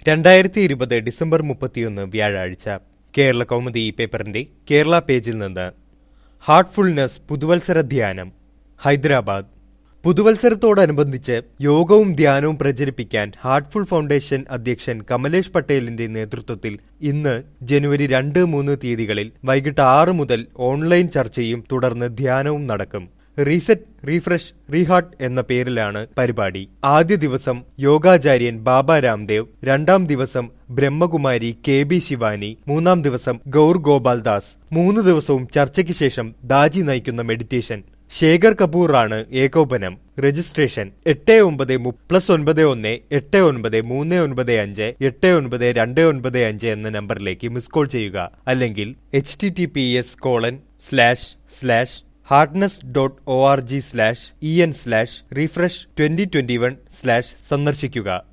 രണ്ടായിരത്തി ഇരുപത് ഡിസംബർ മുപ്പത്തിയൊന്ന് വ്യാഴാഴ്ച കേരള കൗമുദി ഈ പേപ്പറിന്റെ കേരള പേജിൽ നിന്ന് ഹാർട്ട്ഫുൾനെസ് പുതുവത്സര ധ്യാനം ഹൈദരാബാദ് പുതുവത്സരത്തോടനുബന്ധിച്ച് യോഗവും ധ്യാനവും പ്രചരിപ്പിക്കാൻ ഹാർട്ട്ഫുൾ ഫൗണ്ടേഷൻ അധ്യക്ഷൻ കമലേഷ് പട്ടേലിന്റെ നേതൃത്വത്തിൽ ഇന്ന് ജനുവരി രണ്ട് മൂന്ന് തീയതികളിൽ വൈകിട്ട് ആറ് മുതൽ ഓൺലൈൻ ചർച്ചയും തുടർന്ന് ധ്യാനവും നടക്കും റീസെറ്റ് റീഫ്രഷ് റീഹാർട്ട് എന്ന പേരിലാണ് പരിപാടി ആദ്യ ദിവസം യോഗാചാര്യൻ ബാബ രാംദേവ് രണ്ടാം ദിവസം ബ്രഹ്മകുമാരി കെ ബി ശിവാനി മൂന്നാം ദിവസം ഗൗർ ഗോപാൽദാസ് മൂന്ന് ദിവസവും ചർച്ചയ്ക്ക് ശേഷം ദാജി നയിക്കുന്ന മെഡിറ്റേഷൻ ശേഖർ കപൂറാണ് ഏകോപനം രജിസ്ട്രേഷൻ എട്ട് ഒമ്പത് പ്ലസ് ഒൻപത് ഒന്ന് എട്ട് ഒൻപത് മൂന്ന് ഒൻപത് അഞ്ച് എട്ട് ഒൻപത് രണ്ട് ഒൻപത് അഞ്ച് എന്ന നമ്പറിലേക്ക് മിസ് കോൾ ചെയ്യുക അല്ലെങ്കിൽ H T T P S colon slash slash heartness dot O R G slash E N slash refresh twenty twenty one slash സന്ദർശിക്കുക